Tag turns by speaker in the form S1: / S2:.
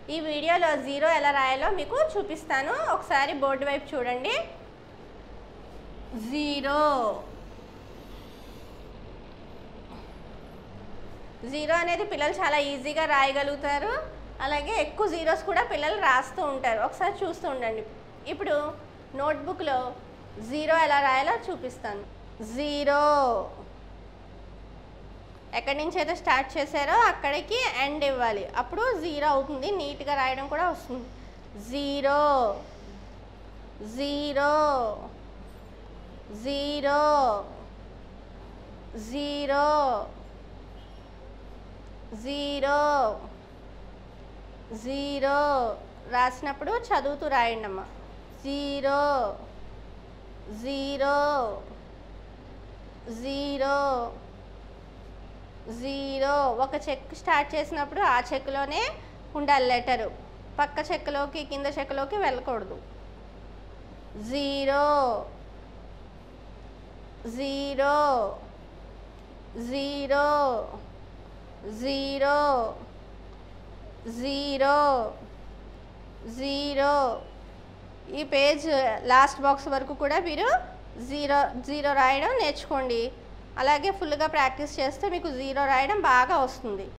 S1: ఈ వీడియోలో జీరో ఎలా రాయాలో మీకు చూపిస్తాను ఒకసారి బోర్డు వైపు చూడండి జీరో జీరో అనేది పిల్లలు చాలా ఈజీగా రాయగలుగుతారు అలాగే ఎక్కువ జీరోస్ కూడా పిల్లలు రాస్తూ ఉంటారు ఒకసారి చూస్తూ ఉండండి ఇప్పుడు నోట్బుక్లో జీరో ఎలా రాయాలో చూపిస్తాను జీరో ఎక్కడి నుంచి అయితే స్టార్ట్ చేశారో అక్కడికి ఎండ్ ఇవ్వాలి అప్పుడు జీరో అవుతుంది నీట్గా రాయడం కూడా వస్తుంది zero zero zero zero zero zero రాసినప్పుడు చదువుతూ రాయండి అమ్మ జీరో జీరో జీరో జీరో ఒక చెక్ స్టార్ట్ చేసినప్పుడు ఆ చెక్లోనే ఉండాలి లెటరు పక్క చెక్లోకి కింద చెక్లోకి వెళ్ళకూడదు zero zero zero zero zero zero ఈ పేజ్ లాస్ట్ బాక్స్ వరకు కూడా మీరు జీరో జీరో రాయడం నేర్చుకోండి అలాగే ఫుల్గా ప్రాక్టీస్ చేస్తే మీకు జీరో రాయడం బాగా వస్తుంది